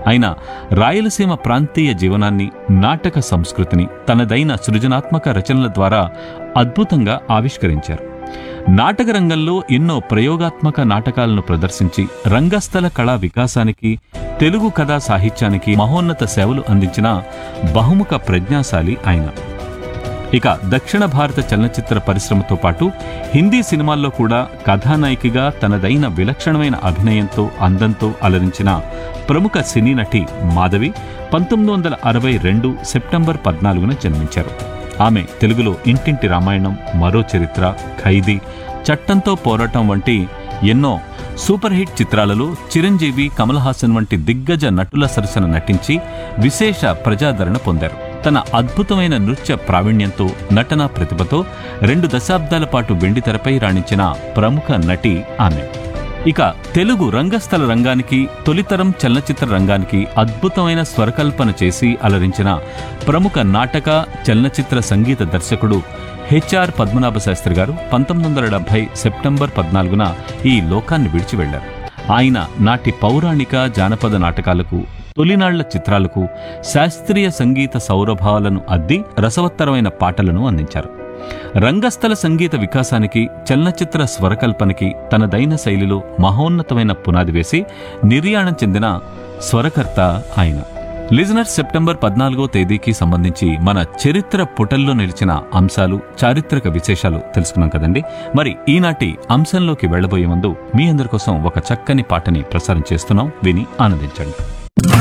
ఆయన రాయలసీమ ప్రాంతీయ జీవనాన్ని నాటక సంస్కృతిని తనదైన సృజనాత్మక రచనల ద్వారా అద్భుతంగా ఆవిష్కరించారు నాటక రంగంలో ఎన్నో ప్రయోగాత్మక నాటకాలను ప్రదర్శించి రంగస్థల కళా వికాసానికి తెలుగు కథా సాహిత్యానికి మహోన్నత సేవలు అందించిన బహుముఖ ప్రజ్ఞాశాలి ఆయన ఇక దక్షిణ భారత చలనచిత్ర పరిశ్రమతో పాటు హిందీ సినిమాల్లో కూడా కథానాయికగా తనదైన విలక్షణమైన అభినయంతో అందంతో అలరించిన ప్రముఖ సినీ నటి మాధవి పంతొమ్మిది వందల అరవై రెండు సెప్టెంబర్ పద్నాలుగున జన్మించారు ఆమె తెలుగులో ఇంటింటి రామాయణం మరో చరిత్ర ఖైదీ చట్టంతో పోరాటం వంటి ఎన్నో సూపర్ హిట్ చిత్రాలలో చిరంజీవి కమల్ హాసన్ వంటి దిగ్గజ నటుల సరసన నటించి విశేష ప్రజాదరణ పొందారు తన అద్భుతమైన నృత్య ప్రావీణ్యంతో నటనా ప్రతిభతో రెండు దశాబ్దాల పాటు వెండితెరపై రాణించిన ప్రముఖ నటి ఆమె ఇక తెలుగు రంగస్థల రంగానికి తొలితరం చలనచిత్ర రంగానికి అద్భుతమైన స్వరకల్పన చేసి అలరించిన ప్రముఖ నాటక చలనచిత్ర సంగీత దర్శకుడు హెచ్ఆర్ పద్మనాభ శాస్త్రి గారు పంతొమ్మిది వందల డెబ్బై సెప్టెంబర్ పద్నాలుగున ఈ లోకాన్ని విడిచి వెళ్లారు ఆయన నాటి పౌరాణిక జానపద నాటకాలకు తొలినాళ్ల చిత్రాలకు శాస్త్రీయ సంగీత సౌరభావాలను అద్ది రసవత్తరమైన పాటలను అందించారు రంగస్థల సంగీత వికాసానికి చలనచిత్ర స్వరకల్పనకి తనదైన శైలిలో మహోన్నతమైన పునాది వేసి నిర్యాణం చెందిన స్వరకర్త ఆయన లిజనర్ సెప్టెంబర్ పద్నాలుగో తేదీకి సంబంధించి మన చరిత్ర పుటల్లో నిలిచిన అంశాలు చారిత్రక విశేషాలు తెలుసుకున్నాం కదండి మరి ఈనాటి అంశంలోకి వెళ్లబోయే ముందు మీ అందరి కోసం ఒక చక్కని పాటని ప్రసారం చేస్తున్నాం విని ఆనందించండి